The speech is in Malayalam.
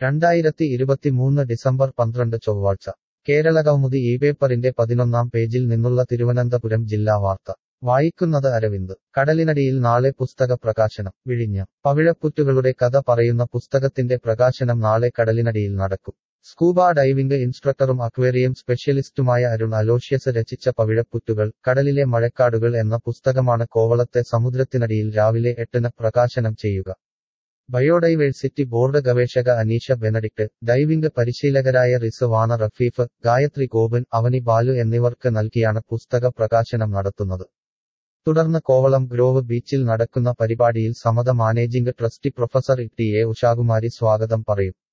രണ്ടായിരത്തി ഇരുപത്തിമൂന്ന് ഡിസംബർ പന്ത്രണ്ട് ചൊവ്വാഴ്ച കേരളകൗമുദി ഈ പേപ്പറിന്റെ പതിനൊന്നാം പേജിൽ നിന്നുള്ള തിരുവനന്തപുരം ജില്ലാ വാർത്ത വായിക്കുന്നത് അരവിന്ദ് കടലിനടിയിൽ നാളെ പുസ്തക പ്രകാശനം വിഴിഞ്ഞം പവിഴപ്പുറ്റുകളുടെ കഥ പറയുന്ന പുസ്തകത്തിന്റെ പ്രകാശനം നാളെ കടലിനടിയിൽ നടക്കും സ്കൂബ ഡൈവിംഗ് ഇൻസ്ട്രക്ടറും അക്വേറിയം സ്പെഷ്യലിസ്റ്റുമായ അരുൺ അലോഷ്യസ് രചിച്ച പവിഴപ്പുറ്റുകൾ കടലിലെ മഴക്കാടുകൾ എന്ന പുസ്തകമാണ് കോവളത്തെ സമുദ്രത്തിനടിയിൽ രാവിലെ എട്ടിന് പ്രകാശനം ചെയ്യുക ബയോഡൈവേഴ്സിറ്റി ബോർഡ് ഗവേഷക അനീഷ ബെനഡിക്ട് ഡൈവിംഗ് പരിശീലകരായ റിസ് വാണ റഫീഫ് ഗായത്രി ഗോപൻ അവനി ബാലു എന്നിവർക്ക് നൽകിയാണ് പുസ്തക പ്രകാശനം നടത്തുന്നത് തുടർന്ന് കോവളം ഗ്രോവ് ബീച്ചിൽ നടക്കുന്ന പരിപാടിയിൽ Samata managing trustee professor T A Ushakumari സ്വാഗതം പറയും